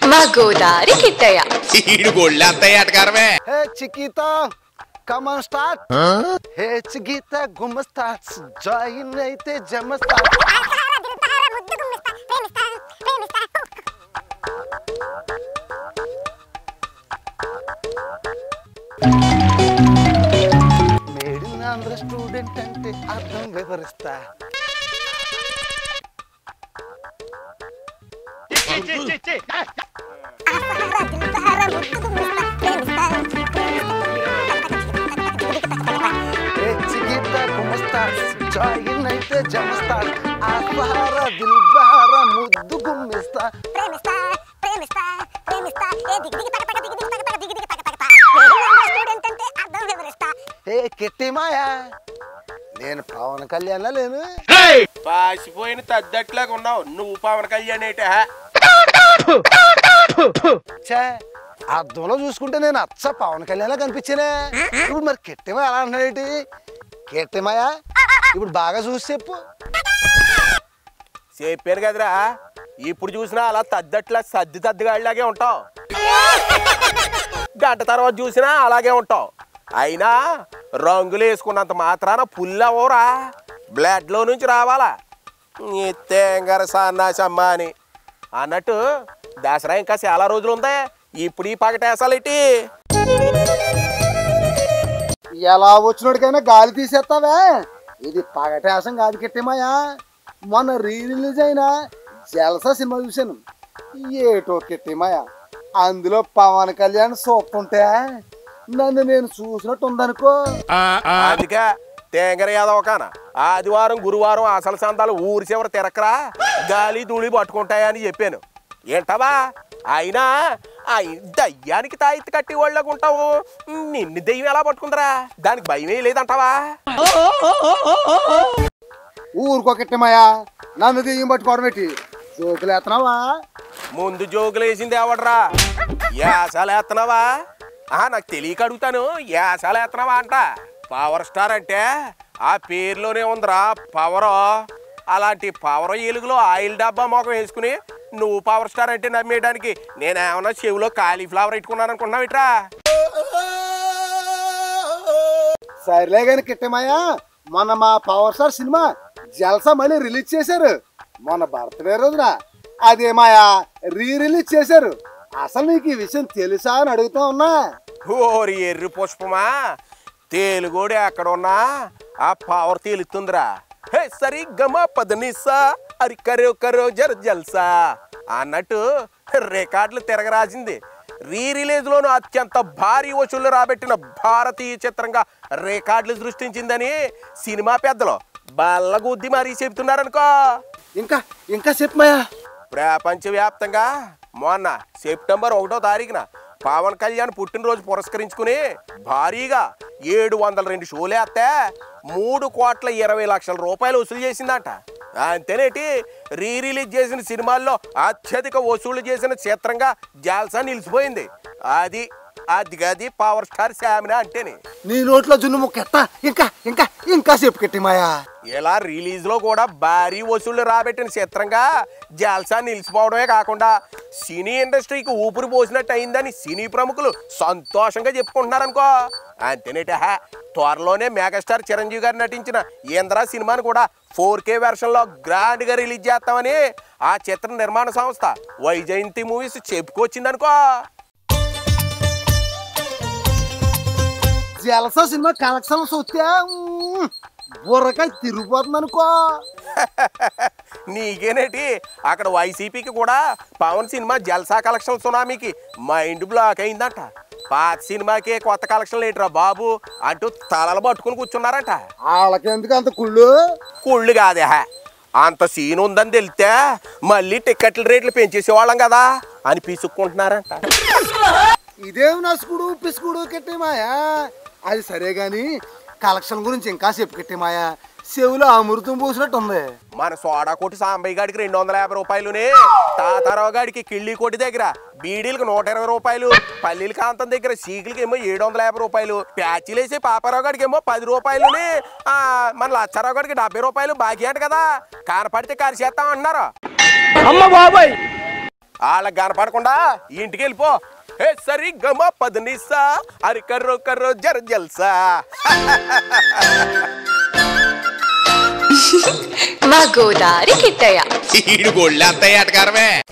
మా గోదారి కిట్టయ్య ఈడు గొళ్ళు అంతాయి అటకారమే hey Chikita come on start hey Chikita గుమ్మ స్టార్ట్ జాయిన్ అయితే జమ start made in Andhra student అంటే అర్థం వివరిస్తా హే చికిత గుమ్మ స్టార్ట్ జాయిన్ అయితే జమ స్టార్ట్ ఆహార దిల్బార ముద్దు గుమ్మిస్తా ప్రేమిస్తా ప్రేమిస్తా ప్రేమిస్తా ఏ దిగి దిగి తగ తగ దిగి దిగి తగ తగ దిగి దిగి తగ తగ తా. నేను నా స్టూడెంట్ అంటే అర్థం వివరిస్తా హే కిట్టి మాయా నేను పవన్ కళ్యాణ్ లేను పాసిపోయిన తద్దట్లాగా ఉన్నావు నువ్వు పవన్ కళ్యాణ్ ఏంటే ఛే అద్దంలో చూసుకుంటే నేను అచ్చ పవన్ కళ్యాణ్ కనిపించానే ఇప్పుడు మరి కిట్టిమా ఎలా అంటున్నాడేంటి కిట్టిమాయా ఇప్పుడు బాగా చూసి చెప్పు చెప్పాను కదరా ఇప్పుడు చూసినా అలా తద్దట్లా సర్ది తద్దిగాడిలాగే ఉంటావు గంట తర్వాత చూసినా అలాగే ఉంటావు అయినా రంగులు వేసుకున్నంత మాత్రాన పుల్ అవ్వరా బ్లడ్ లో నుంచి రావాలా తేంగర సన్నాసమ్మ అని అన్నట్టు దసరా ఇంకా చాలా రోజులు ఉంది ఇప్పుడు ఈ పగటేసాలేటి ఎలా వచ్చినోడికైనా గాలి తీసేస్తావే ఇది పగటేసం కాదు కిట్టిమాయా మొన్న రీ రిలీజ్ అయిన జలసా సినిమా చూశాను ఏటో కిట్టిమాయా అందులో పవన్ కళ్యాణ్ సూపుంటే నన్ను నేను చూసినట్టు ఉందనుకో అందుకే తేంగర యాదవ కాన ఆదివారం గురువారం అసలు సందాలు ఊరి చివర తిరక్కరా గాలి ధూళి పట్టుకుంటాయని చెప్పాను ఏంటవా అయినా ఆ దయ్యానికి తాయిత్తు కట్టి వాళ్ళకు ఉంటావు నిన్ను దెయ్యం ఎలా పట్టుకుందరా దానికి భయమే లేదంటావా ఊరుకో కిట్టిమాయా నన్ను దెయ్యం పట్టుకోవడం పెట్టి జోకులు ఎత్తనావా ముందు జోకులు వేసింది ఎవడరా యాసాలు వేస్తున్నావా ఆహా నాకు తెలియక అడుగుతాను యాసాలు వేస్తున్నావా అంట పవర్ స్టార్ అంటే ఆ పేరులోనే ఉందిరా పవర్ అలాంటి పవర్ ఎలుగులో ఆయిల్ డబ్బా మొఖం వేసుకుని నువ్వు పవర్ స్టార్ అంటే నమ్మేయడానికి నేనేమన్నా చెవిలో కాలీఫ్లవర్ పెట్టుకున్నాను అనుకున్నావు ఇట్రా సర్లే కానీ కిట్టమాయా మొన్న మా పవర్ స్టార్ సినిమా జల్సా మళ్ళీ రిలీజ్ చేశారు మొన్న బర్త్డే రోజున అదే మాయా రీ రిలీజ్ చేశారు అసలు నీకు ఈ విషయం తెలుసా అని అడుగుతా ఉన్నా ఓరి ఎర్రి పుష్పమా తేలుగోడు ఎక్కడున్నా ఆ పవర్ తేలుతుందిరా హే సరి గమ పదనిసా అరి కరో కరో జర జల్సా అన్నట్టు రికార్డులు తిరగరాసింది రీ రిలీజ్ లోను అత్యంత భారీ వసూళ్లు రాబట్టిన భారతీయ చిత్రంగా రికార్డులు సృష్టించిందని సినిమా పెద్దలు బల్లగుద్ది మరీ చెబుతున్నారనుకో ఇంకా ఇంకా చెప్పు మాయా ప్రపంచవ్యాప్తంగా మొన్న సెప్టెంబర్ ఒకటో తారీఖున పవన్ కళ్యాణ్ పుట్టినరోజు పురస్కరించుకుని భారీగా ఏడు వందల రెండు షోలే అత్తే మూడు కోట్ల ఇరవై లక్షల రూపాయలు వసూలు చేసిందంట అంతేనేటి రీ రిలీజ్ చేసిన సినిమాల్లో అత్యధిక వసూలు చేసిన చిత్రంగా జాల్సా నిలిచిపోయింది అది అది గది పవర్ స్టార్ శామిన అంటేనే నీ నోట్లో జున్ను ముక్కెత్త ఇంకా ఇంకా ఇంకా చెప్పు కిట్టి మాయా ఇలా రిలీజ్ లో కూడా భారీ వసూళ్లు రాబట్టిన చిత్రంగా జల్సా నిలిచిపోవడమే కాకుండా సినీ ఇండస్ట్రీకి ఊపిరి పోసినట్టు అయిందని సినీ ప్రముఖులు సంతోషంగా చెప్పుకుంటున్నారనుకో అంతేనేట త్వరలోనే మెగాస్టార్ చిరంజీవి గారు నటించిన ఇంద్ర సినిమాని కూడా ఫోర్ కే వెర్షన్ లో గ్రాండ్ గా రిలీజ్ చేస్తామని ఆ చిత్ర నిర్మాణ సంస్థ వైజయంతి మూవీస్ చెప్పుకొచ్చిందనుకో జలసా సినిమా కలెక్షన్స్ వస్తే మ్మ్, బుర్రకాయ తిరిగిపోతుంది అనుకో నీకేనేటి అక్కడ వైసీపీకి కూడా పవన్ సినిమా జల్సా కలెక్షన్ సునామీకి మైండ్ బ్లాక్ అయిందంట పాత సినిమాకి కొత్త కలెక్షన్ లేటరా బాబు అంటూ తలలు పట్టుకుని కూర్చున్నారట వాళ్ళకి ఎందుకు అంత కుళ్ళు కుళ్ళు కాదే అంత సీన్ ఉందని తెలితే మళ్ళీ టికెట్ల రేట్లు పెంచేసేవాళ్ళం కదా అని పిసుక్కుంటున్నారంట ఇదేం నసుకుడు పిసుకుడు కిట్టి మాయా అది సరే గాని కలెక్షన్ గురించి ఇంకా చెప్పు కిట్టి మాయా చెవులో అమృతం పూసినట్టు ఉంది మన సోడా కోటి సాంబయ్య గాడికి రెండు వందల యాభై రూపాయలునే తాతారావు గాడికి కిళ్ళి కోటి దగ్గర బీడీలకు నూట ఇరవై రూపాయలు పల్లీల కాంతం దగ్గర సీకులకి ఏమో ఏడు వందల యాభై రూపాయలు ప్యాచీలు వేసి పాపారావు గాడికి ఏమో పది రూపాయలుని ఆ, మన లచ్చారావు గాడికి డెబ్బై రూపాయలు బాకీ అంట కదా కనపడితే కరిచేస్తాం అంటున్నారు వాళ్ళకి కనపడకుండా ఇంటికి వెళ్ళిపో హే సరి గమ పదనిసా అరి కర్రో కర్రో జర జల్సా మా గోదారి కిట్టయ్య ఈడు గొళ్ళంతా ఎటకారమే